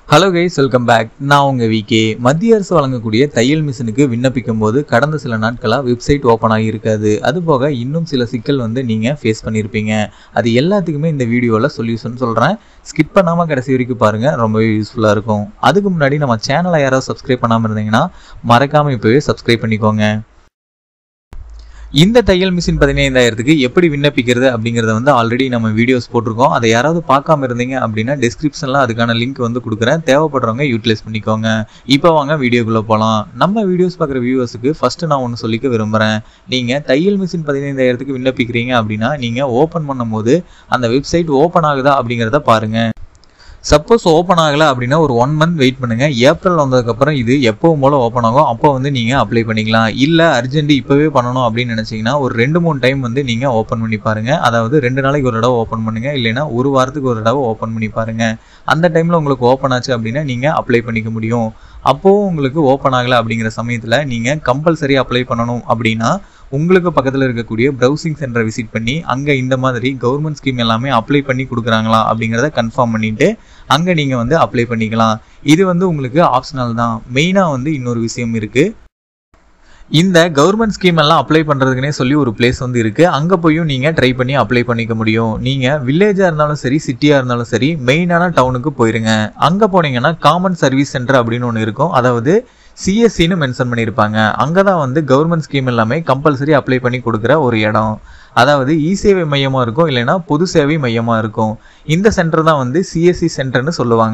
hello guys welcome back நான் உங்கள் VK மத்திய அரசு வழங்கக்கூடிய தையல் மிஷினுக்கு விண்ணப்பிக்கும் போது கடந்த சில நாட்களாக வெப்சைட் ஓப்பன் ஆகி இருக்காது அது போக இன்னும் சில சிக்கல் வந்து நீங்கள் ஃபேஸ் பண்ணியிருப்பீங்க அது எல்லாத்துக்குமே இந்த வீடியோவில் சொல்யூஷன் சொல்கிறேன் ஸ்கிப் பண்ணாமல் கடைசி வரைக்கும் பாருங்கள் ரொம்பவே யூஸ்ஃபுல்லாக இருக்கும் அதுக்கு முன்னாடி நம்ம சேனலை யாராவது சப்ஸ்கிரைப் பண்ணாமல் இருந்தீங்கன்னா மறக்காமல் இப்போவே சப்ஸ்கிரைப் பண்ணிக்கோங்க இந்த தையல் மிஷின் பதினைந்தாயிரத்துக்கு எப்படி விண்ணப்பிக்கிறது அப்படிங்கிறத வந்து ஆல்ரெடி நம்ம வீடியோஸ் போட்டிருக்கோம் அதை யாராவது பார்க்காம இருந்தீங்க அப்படின்னா டிஸ்கிரிப்ஷனில் அதுக்கான லிங்க் வந்து கொடுக்குறேன் தேவைப்படுறவங்க யூட்டிலைஸ் பண்ணிக்கோங்க இப்போ வாங்க வீடியோக்குள்ளே போகலாம் நம்ம வீடியோஸ் பார்க்குற வியூவர்ஸுக்கு ஃபஸ்ட்டு நான் ஒன்று சொல்லிக்க விரும்புகிறேன் நீங்கள் தையல் மிஷின் பதினைந்தாயிரத்துக்கு விண்ணப்பிக்கிறீங்க அப்படின்னா நீங்கள் ஓப்பன் பண்ணும்போது அந்த வெப்சைட் ஓப்பன் ஆகுதா அப்படிங்கிறத பாருங்கள் சப்போஸ் ஓப்பன் ஆகலை அப்படின்னா ஒரு ஒன் மந்த் வெயிட் பண்ணுங்க ஏப்ரல் வந்ததுக்கப்புறம் இது எப்பவும் போல ஓப்பன் ஆகும் அப்போ வந்து நீங்கள் அப்ளை பண்ணிக்கலாம் இல்லை அர்ஜென்ட் இப்போவே பண்ணணும் அப்படின்னு நினச்சிங்கன்னா ஒரு ரெண்டு மூணு டைம் வந்து நீங்கள் ஓப்பன் பண்ணி பாருங்க அதாவது ரெண்டு நாளைக்கு ஒரு தடவை ஓப்பன் பண்ணுங்க இல்லைன்னா ஒரு வாரத்துக்கு ஒரு தடவை ஓப்பன் பண்ணி பாருங்க அந்த டைமில் உங்களுக்கு ஓப்பன் ஆச்சு அப்படின்னா நீங்கள் அப்ளை பண்ணிக்க முடியும் அப்போவும் உங்களுக்கு ஓப்பன் ஆகலை அப்படிங்கிற சமயத்தில் நீங்கள் கம்பல்சரி அப்ளை பண்ணணும் அப்படின்னா உங்களுக்கு பக்கத்தில் இருக்கக்கூடிய ப்ரௌசிங் சென்டரை விசிட் பண்ணி அங்கே இந்த மாதிரி கவர்மெண்ட் ஸ்கீம் எல்லாமே அப்ளை பண்ணி கொடுக்குறாங்களா அப்படிங்கிறத கன்ஃபார்ம் பண்ணிட்டு அங்கே நீங்கள் வந்து அப்ளை பண்ணிக்கலாம் இது வந்து உங்களுக்கு ஆப்ஷனல் தான் மெயினாக வந்து இன்னொரு விஷயம் இருக்குது இந்த கவர்மெண்ட் ஸ்கீம் எல்லாம் அப்ளை பண்ணுறதுக்குனே சொல்லி ஒரு பிளேஸ் வந்து இருக்குது அங்கே போயும் நீங்கள் ட்ரை பண்ணி அப்ளை பண்ணிக்க முடியும் நீங்கள் வில்லேஜாக இருந்தாலும் சரி சிட்டியாக இருந்தாலும் சரி மெயினான டவுனுக்கு போயிருங்க அங்கே போனீங்கன்னா காமன் சர்வீஸ் சென்டர் அப்படின்னு ஒன்று இருக்கும் அதாவது சிஎஸ்சின்னு மென்ஷன் பண்ணியிருப்பாங்க அங்கே தான் வந்து கவர்மெண்ட் ஸ்கீம் எல்லாமே கம்பல்சரி அப்ளை பண்ணி கொடுக்குற ஒரு இடம் அதாவது இ சேவை மையமாக இருக்கும் இல்லைன்னா பொது சேவை மையமாக இருக்கும் இந்த சென்டர் தான் வந்து சிஎஸ்சி சென்டர்னு சொல்லுவாங்க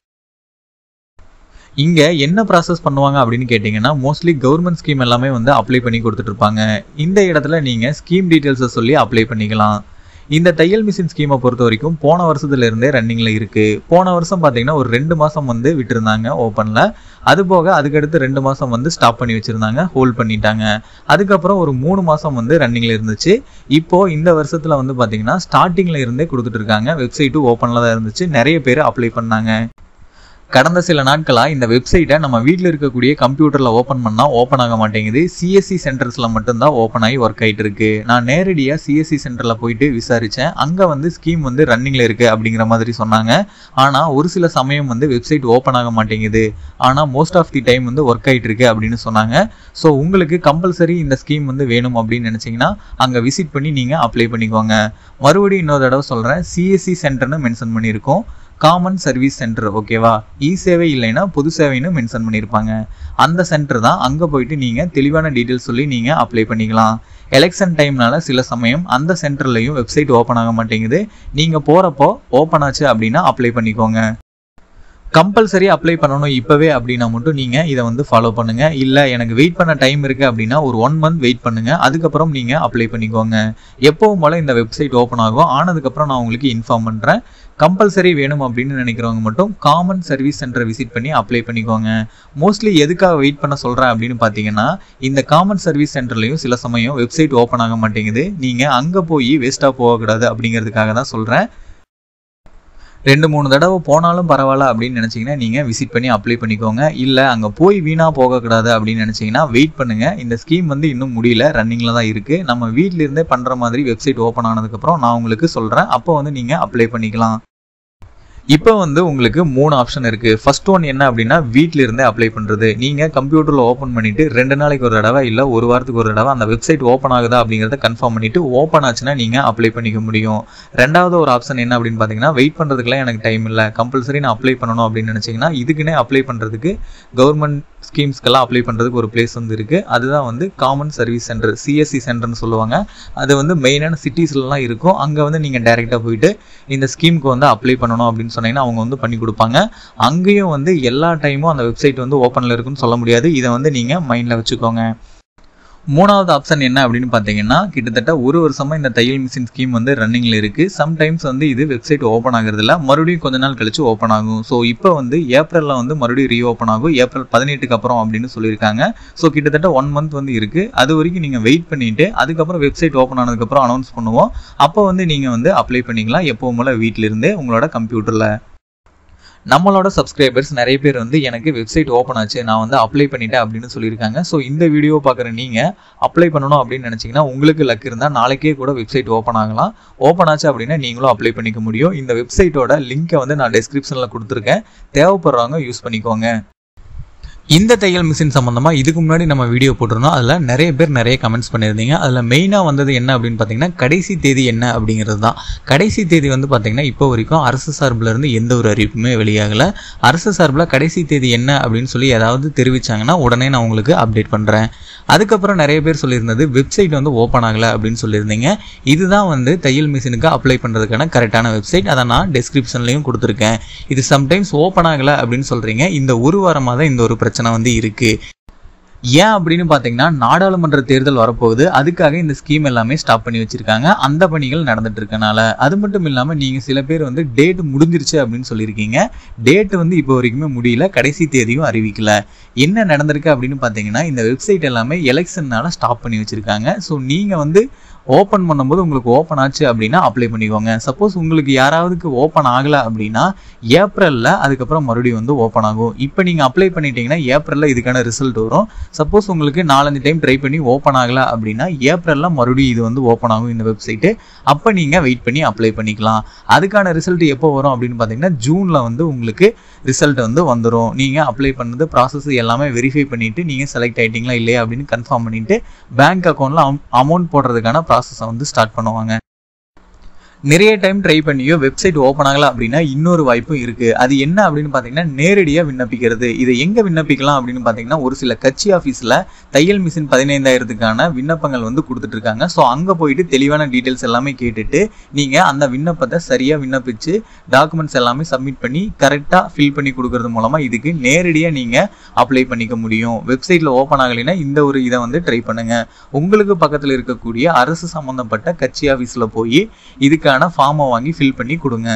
இங்கே என்ன ப்ராசஸ் பண்ணுவாங்க அப்படின்னு கேட்டிங்கன்னா மோஸ்ட்லி கவர்மெண்ட் ஸ்கீம் எல்லாமே வந்து அப்ளை பண்ணி கொடுத்துட்டு இருப்பாங்க இந்த இடத்துல நீங்கள் ஸ்கீம் டீட்டெயில்ஸை சொல்லி அப்ளை பண்ணிக்கலாம் இந்த தையல் மிஷின் ஸ்கீமை பொறுத்த வரைக்கும் போன வருஷத்துல இருந்தே ரன்னிங்ல இருக்கு போன வருஷம் பார்த்தீங்கன்னா ஒரு ரெண்டு மாசம் வந்து விட்டுருந்தாங்க ஓப்பன்ல அது போக அதுக்கடுத்து ரெண்டு மாசம் வந்து ஸ்டாப் பண்ணி வச்சிருந்தாங்க ஹோல்ட் பண்ணிட்டாங்க அதுக்கப்புறம் ஒரு மூணு மாசம் வந்து ரன்னிங்ல இருந்துச்சு இப்போ இந்த வருஷத்துல வந்து பாத்தீங்கன்னா ஸ்டார்டிங்ல இருந்தே கொடுத்துட்டு இருக்காங்க வெப்சைட்டும் ஓப்பன்ல தான் இருந்துச்சு நிறைய பேர் அப்ளை பண்ணாங்க கடந்த சில நாட்களாக இந்த வெப்சைட்டை நம்ம வீட்டில் இருக்கக்கூடிய கம்ப்யூட்டரில் ஓப்பன் பண்ணால் ஓப்பன் ஆக மாட்டேங்குது சிஎஸ்சி சென்டர்ஸில் மட்டும்தான் ஓப்பன் ஆகி ஒர்க் ஆகிட்டு இருக்கு நான் நேரடியாக சிஎஸ்சி சென்டரில் போயிட்டு விசாரித்தேன் அங்கே வந்து ஸ்கீம் வந்து ரன்னிங்கில் இருக்குது அப்படிங்கிற மாதிரி சொன்னாங்க ஆனால் ஒரு சில சமயம் வந்து வெப்சைட் ஓப்பன் ஆக மாட்டேங்குது ஆனால் மோஸ்ட் ஆஃப் தி டைம் வந்து ஒர்க் ஆகிட்டு இருக்கு அப்படின்னு சொன்னாங்க ஸோ உங்களுக்கு கம்பல்சரி இந்த ஸ்கீம் வந்து வேணும் அப்படின்னு நினச்சிங்கன்னா அங்கே விசிட் பண்ணி நீங்கள் அப்ளை பண்ணிக்கோங்க மறுபடியும் இன்னொரு தடவை சொல்கிறேன் சிஎஸ்சி சென்டர்னு மென்ஷன் பண்ணியிருக்கோம் காமன் சர்வீஸ் சென்டர் ஓகேவா இ சேவை இல்லைன்னா பொது சேவைன்னு மென்ஷன் பண்ணியிருப்பாங்க அந்த சென்டர் தான் அங்கே போயிட்டு நீங்கள் தெளிவான டீட்டெயில்ஸ் சொல்லி நீங்கள் அப்ளை பண்ணிக்கலாம் எலெக்ஷன் டைம்னால சில சமயம் அந்த சென்டர்லையும் வெப்சைட் ஓப்பன் ஆக மாட்டேங்குது நீங்கள் போகிறப்போ ஓப்பன் ஆச்சு அப்படின்னா அப்ளை பண்ணிக்கோங்க கம்பல்சரி அப்ளை பண்ணணும் இப்போவே அப்படின்னா மட்டும் நீங்கள் இதை வந்து ஃபாலோ பண்ணுங்கள் இல்லை எனக்கு வெயிட் பண்ண டைம் இருக்குது அப்படின்னா ஒரு ஒன் மந்த் வெயிட் பண்ணுங்கள் அதுக்கப்புறம் நீங்கள் அப்ளை பண்ணிக்கோங்க எப்போவும் போல் இந்த வெப்சைட் ஓப்பன் ஆகும் ஆனதுக்கப்புறம் நான் உங்களுக்கு இன்ஃபார்ம் பண்ணுறேன் கம்பல்சரி வேணும் அப்படின்னு நினைக்கிறவங்க மட்டும் காமன் சர்வீஸ் சென்டரை விசிட் பண்ணி அப்ளை பண்ணிக்கோங்க மோஸ்ட்லி எதுக்காக வெயிட் பண்ண சொல்கிறேன் அப்படின்னு பார்த்தீங்கன்னா இந்த காமன் சர்வீஸ் சென்டர்லையும் சில சமயம் வெப்சைட் ஓப்பன் ஆக மாட்டேங்குது நீங்கள் அங்கே போய் வேஸ்ட்டாக போகக்கூடாது அப்படிங்கிறதுக்காக தான் சொல்கிறேன் ரெண்டு மூணு தடவை போனாலும் பரவாயில்ல அப்படின்னு நினச்சிங்கன்னா நீங்கள் விசிட் பண்ணி அப்ளை பண்ணிக்கோங்க இல்லை அங்கே போய் வீணாக போகக்கூடாது அப்படின்னு நினச்சிங்கன்னா வெயிட் பண்ணுங்கள் இந்த ஸ்கீம் வந்து இன்னும் முடியல ரன்னிங்கில் தான் இருக்குது நம்ம வீட்டிலேருந்தே பண்ணுற மாதிரி வெப்சைட் ஓப்பன் ஆனதுக்கப்புறம் நான் உங்களுக்கு சொல்கிறேன் அப்போ வந்து நீங்கள் அப்ளை பண்ணிக்கலாம் இப்போ வந்து உங்களுக்கு மூணு ஆப்ஷன் இருக்கு ஃபர்ஸ்ட் ஒன் என்ன அப்படின்னா வீட்டில இருந்தே அப்ளை பண்றது நீங்க கம்ப்யூட்டர்ல ஓப்பன் பண்ணிட்டு ரெண்டு நாளைக்கு ஒரு தடவை இல்ல ஒரு வாரத்துக்கு ஒரு தடவை அந்த வெப்சைட் ஓப்பன் ஆகுதா அப்படிங்கறத கன்ஃபார்ம் பண்ணிட்டு ஓப்பன் ஆச்சுன்னா நீங்க அப்ளை பண்ணிக்க முடியும் ரெண்டாவது ஒரு ஆப்ஷன் என்ன அப்படின்னு பாத்தீங்கன்னா வெயிட் பண்றதுக்குலாம் எனக்கு டைம் இல்லை கம்பல்சரி நான் அப்ளை பண்ணணும் அப்படின்னு நினைச்சீங்கன்னா இதுக்குன்னே அப்ளை பண்றதுக்கு கவர்மெண்ட் ஸ்கீம்ஸ்க்கெல்லாம் அப்ளை பண்ணுறதுக்கு ஒரு பிளேஸ் வந்து இருக்குது அதுதான் வந்து காமன் சர்வீஸ் சென்டர் சிஎஸ்சி சென்டர்னு சொல்லுவாங்க அது வந்து மெயினான சிட்டிஸ்லலாம் இருக்கும் அங்கே வந்து நீங்கள் டேரெக்டாக போயிட்டு இந்த ஸ்கீமுக்கு வந்து அப்ளை பண்ணணும் அப்படின்னு சொன்னீங்கன்னா அவங்க வந்து பண்ணி கொடுப்பாங்க அங்கேயும் வந்து எல்லா டைமும் அந்த வெப்சைட் வந்து ஓப்பனில் இருக்குன்னு சொல்ல முடியாது இதை வந்து நீங்கள் மைண்டில் வச்சுக்கோங்க மூணாவது ஆப்ஷன் என்ன அப்படின்னு பார்த்தீங்கன்னா கிட்டத்தட்ட ஒரு வருஷமா இந்த தையல் மிஷின் ஸ்கீம் வந்து ரன்னிங்ல இருக்கு சம்டைம்ஸ் வந்து இது வெப்சைட் ஓப்பன் ஆகுறது இல்ல மறுபடியும் கொஞ்ச நாள் கழிச்சு ஓப்பன் ஆகும் ஸோ இப்போ வந்து ஏப்ரல்ல வந்து மறுபடியும் ரீ ஓப்பன் ஆகும் ஏப்ரல் பதினெட்டுக்கு அப்புறம் அப்படின்னு சொல்லியிருக்காங்க ஸோ கிட்டத்தட்ட ஒன் மந்த் வந்து இருக்கு அது வரைக்கும் நீங்க வெயிட் பண்ணிட்டு அதுக்கப்புறம் வெப்சைட் ஓப்பன் ஆனதுக்கப்புறம் அனௌன்ஸ் பண்ணுவோம் அப்போ வந்து நீங்க வந்து அப்ளை பண்ணிக்கலாம் எப்பவும் போல வீட்டில இருந்தே உங்களோட கம்ப்யூட்டர்ல நம்மளோட சப்ஸ்கிரைபர்ஸ் நிறைய பேர் வந்து எனக்கு வெப்சைட் ஓப்பன் ஆச்சு நான் வந்து அப்ளை பண்ணிட்டேன் அப்படின்னு சொல்லியிருக்காங்க ஸோ இந்த வீடியோ பார்க்குற நீங்கள் அப்ளை பண்ணணும் அப்படின்னு நினச்சிங்கன்னா உங்களுக்கு லக் இருந்தால் நாளைக்கே கூட வெப்சைட் ஓப்பன் ஆகலாம் ஓப்பன் ஆச்சு அப்படின்னா நீங்களும் அப்ளை பண்ணிக்க முடியும் இந்த வெப்சைட்டோட லிங்க்கை வந்து நான் டெஸ்கிரிப்ஷனில் கொடுத்துருக்கேன் தேவைப்படுறவங்க யூஸ் பண்ணிக்கோங்க இந்த தையல் மிஷின் சம்மந்தமாக இதுக்கு முன்னாடி நம்ம வீடியோ போட்டிருந்தோம் அதில் நிறைய பேர் நிறைய கமெண்ட்ஸ் பண்ணியிருந்தீங்க அதில் மெயினாக வந்தது என்ன அப்படின்னு பார்த்தீங்கன்னா கடைசி தேதி என்ன அப்படிங்கிறது தான் கடைசி தேதி வந்து பார்த்தீங்கன்னா இப்போ வரைக்கும் அரசு சார்பில் இருந்து எந்த ஒரு அறிவிப்புமே வெளியாகலை அரசு சார்பில் கடைசி தேதி என்ன அப்படின்னு சொல்லி ஏதாவது தெரிவிச்சாங்கன்னா உடனே நான் உங்களுக்கு அப்டேட் பண்ணுறேன் அதுக்கப்புறம் நிறைய பேர் சொல்லியிருந்தது வெப்சைட் வந்து ஓப்பன் ஆகலை அப்படின்னு சொல்லியிருந்தீங்க இதுதான் வந்து தையல் மிஷினுக்கு அப்ளை பண்ணுறதுக்கான கரெக்டான வெப்சைட் அதை நான் டெஸ்கிரிப்ஷன்லையும் கொடுத்துருக்கேன் இது சம்டைம்ஸ் ஓப்பன் ஆகலை அப்படின்னு சொல்கிறீங்க இந்த ஒரு வாரமாக தான் இந்த ஒரு பிரச்சனை வந்து இருக்குது ஏன் அப்படின்னு பார்த்தீங்கன்னா நாடாளுமன்ற தேர்தல் வரப்போகுது அதுக்காக இந்த ஸ்கீம் எல்லாமே ஸ்டாப் பண்ணி வச்சிருக்காங்க அந்த பணிகள் நடந்துட்டு இருக்கனால அது மட்டும் இல்லாமல் நீங்கள் சில பேர் வந்து டேட் முடிஞ்சிருச்சு அப்படின்னு சொல்லியிருக்கீங்க டேட் வந்து இப்போ வரைக்குமே முடியல கடைசி தேதியும் அறிவிக்கல என்ன நடந்திருக்கு அப்படின்னு பார்த்தீங்கன்னா இந்த வெப்சைட் எல்லாமே எலெக்ஷன்னால ஸ்டாப் பண்ணி வச்சிருக்காங்க ஸோ நீங்கள் வந்து ஓப்பன் பண்ணும்போது உங்களுக்கு ஓப்பன் ஆச்சு அப்படின்னா அப்ளை பண்ணிக்கோங்க சப்போஸ் உங்களுக்கு யாராவதுக்கு ஓப்பன் ஆகலை அப்படின்னா ஏப்ரலில் அதுக்கப்புறம் மறுபடியும் வந்து ஓப்பன் ஆகும் இப்போ நீங்கள் அப்ளை பண்ணிட்டீங்கன்னா ஏப்ரலில் இதுக்கான ரிசல்ட் வரும் சப்போஸ் உங்களுக்கு நாலஞ்சு டைம் ட்ரை பண்ணி ஓப்பன் ஆகலை அப்படின்னா ஏப்ரலில் மறுபடியும் இது வந்து ஓப்பன் ஆகும் இந்த வெப்சைட்டு அப்போ நீங்கள் வெயிட் பண்ணி அப்ளை பண்ணிக்கலாம் அதுக்கான ரிசல்ட் எப்போ வரும் அப்படின்னு பார்த்தீங்கன்னா ஜூனில் வந்து உங்களுக்கு ரிசல்ட் வந்து வந்துடும் நீங்கள் அப்ளை பண்ணது ப்ராசஸ் எல்லாமே வெரிஃபை பண்ணிவிட்டு நீங்கள் செலக்ட் ஆகிட்டீங்களா இல்லையா அப்படின்னு கன்ஃபார்ம் பண்ணிவிட்டு பேங்க் அக்கௌண்ட்டில் அமௌண்ட் போடுறதுக்கான ப்ராசஸை வந்து ஸ்டார்ட் பண்ணுவாங்க நிறைய டைம் ட்ரை பண்ணியோ வெப்சைட் ஓப்பன் ஆகல அப்படின்னா இன்னொரு வாய்ப்பும் இருக்கு அது என்ன அப்படின்னு பார்த்தீங்கன்னா நேரடியாக விண்ணப்பிக்கிறது இதை எங்க விண்ணப்பிக்கலாம் அப்படின்னு பார்த்தீங்கன்னா ஒரு சில கட்சி ஆஃபீஸில் தையல் மிஷின் பதினைந்தாயிரத்துக்கான விண்ணப்பங்கள் வந்து கொடுத்துட்டு இருக்காங்க ஸோ அங்கே போயிட்டு தெளிவான டீட்டெயில்ஸ் எல்லாமே கேட்டுட்டு நீங்கள் அந்த விண்ணப்பத்தை சரியாக விண்ணப்பிச்சு டாக்குமெண்ட்ஸ் எல்லாமே சப்மிட் பண்ணி கரெக்டாக ஃபில் பண்ணி கொடுக்கறது மூலமாக இதுக்கு நேரடியாக நீங்கள் அப்ளை பண்ணிக்க முடியும் வெப்சைட்டில் ஓப்பன் ஆகலைன்னா இந்த ஒரு இதை வந்து ட்ரை பண்ணுங்க உங்களுக்கு பக்கத்தில் இருக்கக்கூடிய அரசு சம்மந்தப்பட்ட கட்சி ஆஃபீஸில் போய் இதுக்கான ஃபார்மை வாங்கி ஃபில் பண்ணி கொடுங்க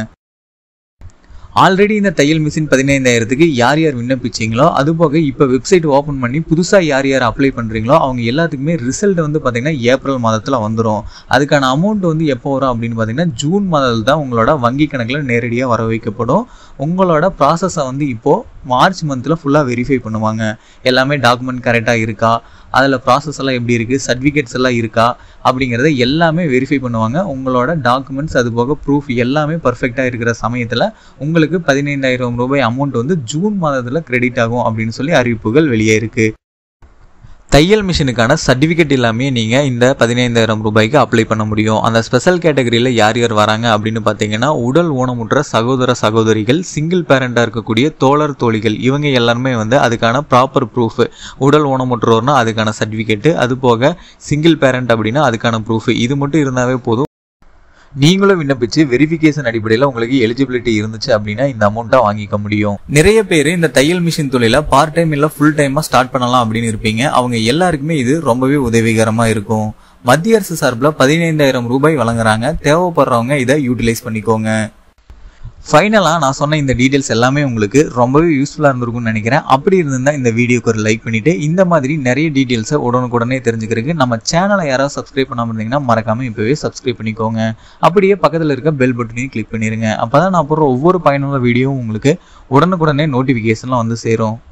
ஆல்ரெடி இந்த தையல் மிஷின் பதினைந்தாயிரத்துக்கு யார் யார் விண்ணப்பிச்சிங்களோ அது போக இப்போ வெப்சைட் ஓப்பன் பண்ணி புதுசாக யார் யார் அப்ளை பண்ணுறீங்களோ அவங்க எல்லாத்துக்குமே ரிசல்ட் வந்து பார்த்தீங்கன்னா ஏப்ரல் மாதத்தில் வந்துடும் அதுக்கான அமௌண்ட் வந்து எப்போ வரும் அப்படின்னு பார்த்தீங்கன்னா ஜூன் மாதத்தில் தான் உங்களோட வங்கி கணக்கில் நேரடியாக வர வைக்கப்படும் உங்களோட ப்ராசஸை வந்து இப்போது மார்ச் மந்தில் ஃபுல்லாக வெரிஃபை பண்ணுவாங்க எல்லாமே டாக்குமெண்ட் கரெக்டாக இருக்கா அதில் ப்ராசஸ் எல்லாம் எப்படி இருக்குது சர்டிஃபிகேட்ஸ் எல்லாம் இருக்கா அப்படிங்கிறத எல்லாமே வெரிஃபை பண்ணுவாங்க உங்களோட டாக்குமெண்ட்ஸ் அது போக ப்ரூஃப் எல்லாமே பர்ஃபெக்டாக இருக்கிற சமயத்தில் உங்களுக்கு பதினைந்தாயிரம் ரூபாய் அமௌண்ட் வந்து ஜூன் மாதத்தில் கிரெடிட் ஆகும் அப்படின்னு சொல்லி அறிவிப்புகள் வெளியே இருக்குது தையல் மிஷினுக்கான சர்டிஃபிகேட் எல்லாமே நீங்கள் இந்த பதினைந்தாயிரம் ரூபாய்க்கு அப்ளை பண்ண முடியும் அந்த ஸ்பெஷல் கேட்டகரியில் யார் யார் வராங்க அப்படின்னு பார்த்தீங்கன்னா உடல் ஊனமுற்ற சகோதர சகோதரிகள் சிங்கிள் பேரண்டாக இருக்கக்கூடிய தோழர் தோழிகள் இவங்க எல்லாருமே வந்து அதுக்கான ப்ராப்பர் ப்ரூஃப் உடல் ஊனமுற்றோர்னா அதுக்கான சர்டிஃபிகேட்டு அது போக சிங்கிள் பேரண்ட் அப்படின்னா அதுக்கான ப்ரூஃப் இது மட்டும் இருந்தாவே போதும் நீங்களும் விண்ணப்பிச்சு வெரிஃபிகேஷன் அடிப்படையில் உங்களுக்கு எலிஜிபிலிட்டி இருந்துச்சு அப்படின்னா இந்த அமௌண்ட்டை வாங்கிக்க முடியும் நிறைய பேர் இந்த தையல் மிஷின் தொழில பார்ட் டைம் இல்லை ஃபுல் டைமாக ஸ்டார்ட் பண்ணலாம் அப்படின்னு இருப்பீங்க அவங்க எல்லாருக்குமே இது ரொம்பவே உதவிகரமா இருக்கும் மத்திய அரசு சார்பில் பதினைந்தாயிரம் ரூபாய் வழங்குறாங்க தேவைப்படுறவங்க இதை யூட்டிலைஸ் பண்ணிக்கோங்க ஃபைனலாக நான் சொன்ன இந்த டீட்டெயில்ஸ் எல்லாமே உங்களுக்கு ரொம்பவே யூஸ்ஃபுல்லாக இருந்திருக்கும்னு நினைக்கிறேன் அப்படி இருந்திருந்தால் இந்த வீடியோக்கு ஒரு லைக் பண்ணிவிட்டு இந்த மாதிரி நிறைய டீட்டெயில்ஸை உடனுக்குடனே தெரிஞ்சுக்கிறதுக்கு நம்ம சேனலை யாராவது சப்ஸ்கிரைப் பண்ணாமல் இருந்தீங்கன்னா மறக்காமல் இப்போவே சப்ஸ்கிரைப் பண்ணிக்கோங்க அப்படியே பக்கத்தில் இருக்க பெல் பட்டனையும் கிளிக் பண்ணிடுங்க அப்போ தான் நான் போடுற ஒவ்வொரு பயனுள்ள வீடியோவும் உங்களுக்கு உடனுக்குடனே நோட்டிஃபிகேஷன்லாம் வந்து சேரும்